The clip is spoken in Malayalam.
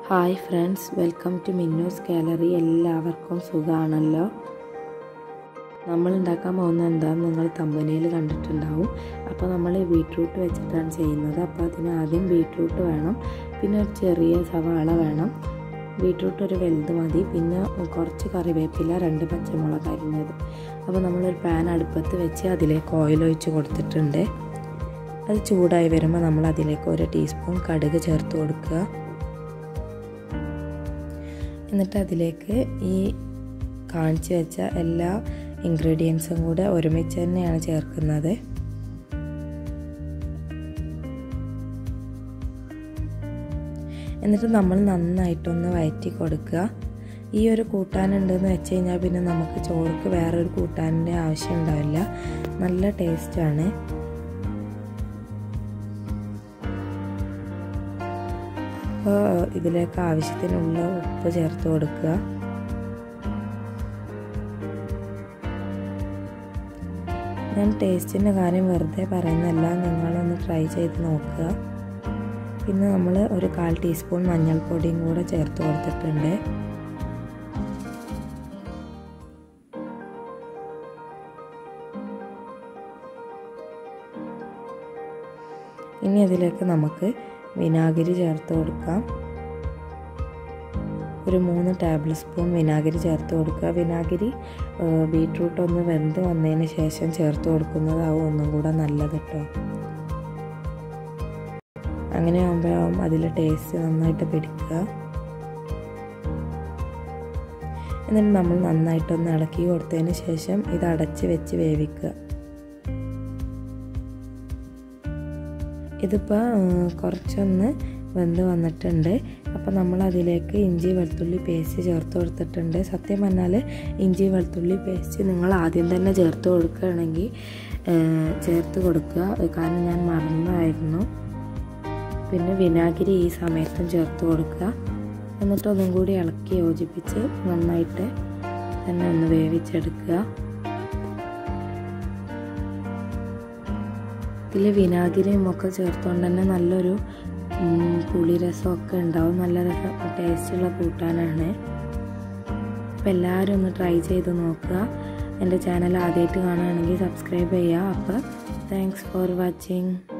hi friends welcome to Minnu's gallery എല്ലാവർക്കും സുഖമാണല്ലോ നമ്മൾ ഉണ്ടാക്കാൻ പോകുന്നത് എന്താണെന്ന് നിങ്ങൾ തമ്പനയിൽ കണ്ടിട്ടുണ്ടാവും അപ്പോൾ നമ്മൾ ബീട്രൂട്ട് വെച്ചിട്ടാണ് ചെയ്യുന്നത് അപ്പോൾ അതിന് ആദ്യം ബീട്രൂട്ട് വേണം പിന്നെ ഒരു ചെറിയ സവാള വേണം ബീട്രൂട്ട് ഒരു വലുത് മതി പിന്നെ കുറച്ച് കറിവേപ്പില രണ്ട് പച്ചമുളക് അരിഞ്ഞത് അപ്പോൾ നമ്മളൊരു പാൻ അടുപ്പത്ത് വെച്ച് അതിലേക്ക് ഓയിൽ ഒഴിച്ച് കൊടുത്തിട്ടുണ്ട് അത് ചൂടായി വരുമ്പോൾ നമ്മൾ അതിലേക്ക് ഒരു ടീസ്പൂൺ കടുക് ചേർത്ത് കൊടുക്കുക എന്നിട്ട് അതിലേക്ക് ഈ കാണിച്ചു വെച്ച എല്ലാ ഇൻഗ്രീഡിയൻസും കൂടെ ഒരുമിച്ച് തന്നെയാണ് ചേർക്കുന്നത് എന്നിട്ട് നമ്മൾ നന്നായിട്ടൊന്ന് വയറ്റി കൊടുക്കുക ഈ ഒരു കൂട്ടാനുണ്ടെന്ന് വെച്ച് കഴിഞ്ഞാൽ പിന്നെ നമുക്ക് ചോർക്ക് വേറൊരു കൂട്ടാനിൻ്റെ ആവശ്യം ഉണ്ടാവില്ല നല്ല ടേസ്റ്റാണ് അപ്പോൾ ഇതിലേക്ക് ആവശ്യത്തിനുള്ള ഉപ്പ് ചേർത്ത് കൊടുക്കുക ഞാൻ ടേസ്റ്റിൻ്റെ കാര്യം വെറുതെ പറയുന്നല്ല നിങ്ങളൊന്ന് ട്രൈ ചെയ്ത് നോക്കുക പിന്നെ നമ്മൾ ഒരു കാൽ ടീസ്പൂൺ മഞ്ഞൾപ്പൊടിയും കൂടെ ചേർത്ത് കൊടുത്തിട്ടുണ്ട് ഇനി അതിലേക്ക് നമുക്ക് വിനാഗിരി ചേർത്ത് കൊടുക്കാം ഒരു മൂന്ന് ടേബിൾ സ്പൂൺ വിനാഗിരി ചേർത്ത് കൊടുക്കുക വിനാഗിരി ബീട്രൂട്ട് ഒന്ന് വെന്ത് വന്നതിന് ശേഷം ചേർത്ത് കൊടുക്കുന്നതാവും ഒന്നും കൂടെ നല്ലത് കേട്ടോ അങ്ങനെ ആകുമ്പോഴാവും അതിലെ ടേസ്റ്റ് നന്നായിട്ട് പിടിക്കുക എന്നിട്ട് നമ്മൾ നന്നായിട്ടൊന്ന് ഇളക്കി കൊടുത്തതിന് ശേഷം ഇത് അടച്ച് വെച്ച് വേവിക്കുക ഇതിപ്പോൾ കുറച്ചൊന്ന് വെന്ത് വന്നിട്ടുണ്ട് അപ്പോൾ നമ്മൾ അതിലേക്ക് ഇഞ്ചി വെളുത്തുള്ളി പേസ്റ്റ് ചേർത്ത് കൊടുത്തിട്ടുണ്ട് സത്യം പറഞ്ഞാൽ ഇഞ്ചി വെളുത്തുള്ളി പേസ്റ്റ് നിങ്ങൾ ആദ്യം തന്നെ ചേർത്ത് കൊടുക്കുകയാണെങ്കിൽ ചേർത്ത് കൊടുക്കുക കാരണം ഞാൻ മറന്നായിരുന്നു പിന്നെ വിനാഗിരി ഈ സമയത്തും ചേർത്ത് കൊടുക്കുക എന്നിട്ട് ഒന്നും കൂടി ഇളക്കി യോജിപ്പിച്ച് നന്നായിട്ട് തന്നെ ഒന്ന് വേവിച്ചെടുക്കുക ഇതിൽ വിനാഗിരിയും ഒക്കെ ചേർത്തുകൊണ്ട് തന്നെ നല്ലൊരു പുളി രസമൊക്കെ ഉണ്ടാവും നല്ല രസം ടേസ്റ്റുള്ള കൂട്ടാനാണ് അപ്പോൾ എല്ലാവരും ഒന്ന് ട്രൈ ചെയ്ത് നോക്കുക എൻ്റെ ചാനൽ ആദ്യമായിട്ട് കാണുകയാണെങ്കിൽ സബ്സ്ക്രൈബ് ചെയ്യുക അപ്പോൾ താങ്ക്സ് ഫോർ വാച്ചിങ്